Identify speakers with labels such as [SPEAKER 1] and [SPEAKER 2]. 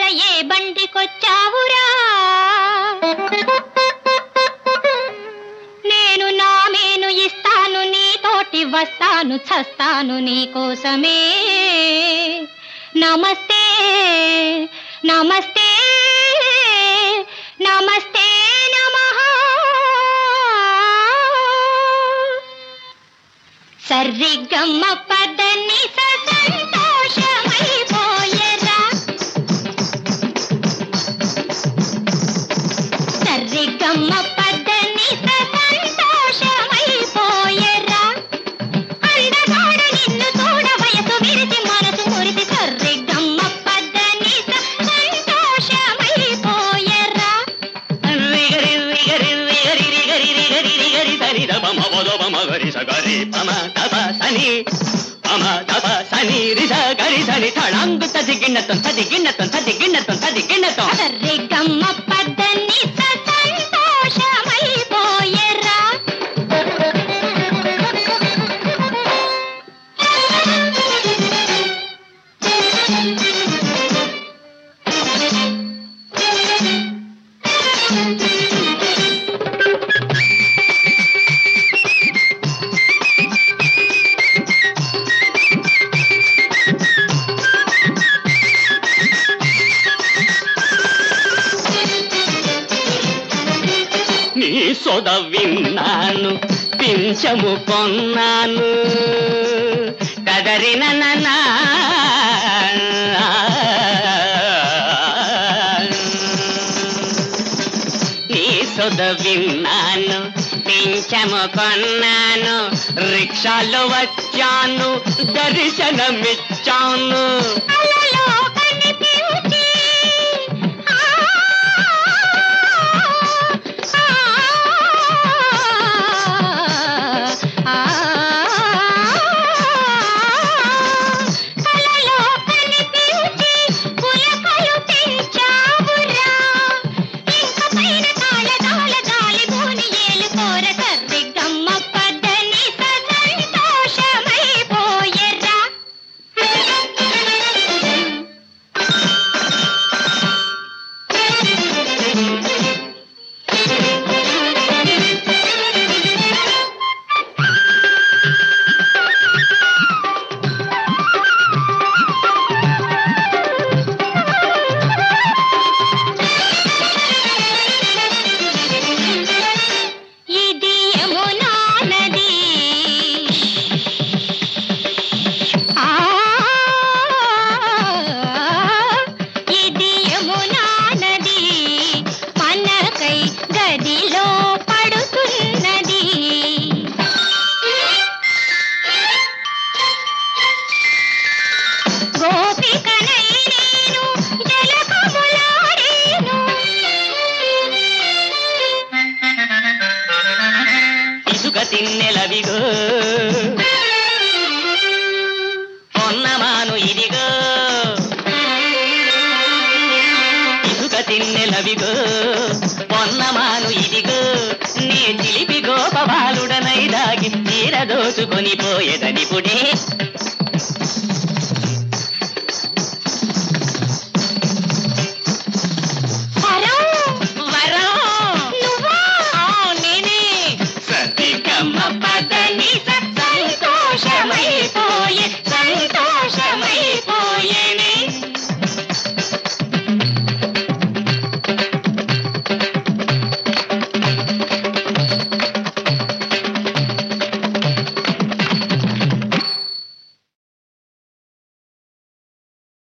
[SPEAKER 1] ఏ బండికొచ్చావురా నేను నా మేను ఇస్తాను నీతోటి వస్తాను చస్తాను నీ కోసమే నమస్తే నమస్తే నమస్తే నమః సర్రిగమ్మ పదని సంతోషమైపోయరా సర్రిగమ్మ పదని సంతోషమైపోయరా అందగాడు నిన్ను చూడ వయసు విరిసి మనసు మురిసి సర్రిగమ్మ పదని సంతోషమైపోయరా
[SPEAKER 2] రిగరి రిగరి రిగరి రిగరి రిగరి రిగరి సరి ద పమ పద పమ గరి స గరి పమ తప సని పమ తప సని రి స గరి సని తళంగు తది గిన్నతం తది గిన్నతం తది గిన్నతం తది గిన్నతం
[SPEAKER 1] సర్రిగమ్మ పదని సంతోషమైపోయరా
[SPEAKER 2] నీ సొద విన్నాను పింఛము కొన్నాను కదరిన ననా నీ సొద విన్నాను పింఛము కొన్నాను రిక్షాలో వచ్చాను దర్శనమిచ్చాను
[SPEAKER 1] అలలో కనిపించి ఆ, ఆ, ఆ, కలలో కనిపించి పులకలు పెంచావురా ఇంక పైన తాళ తాళ గాలి భూని ఏలుకోర సర్రిగమ్మ పద్దని సంతోషమైపోయరా ఇది యమునా నది ఆ ఇది యమునా నది మనకై గదిలో పడుతున్నది గోపికనై నేను జలకములాడేను
[SPEAKER 2] ఇసుక తిన్నెలవిగో పొన్నమాను ఇదిగో ఇసుక తిన్నెలవిగో పొన్నమాను ఇదిగో నే చిలిపి గోపబాలుడనై దాగి తీర దోచుకొని పోయేదనిపుడే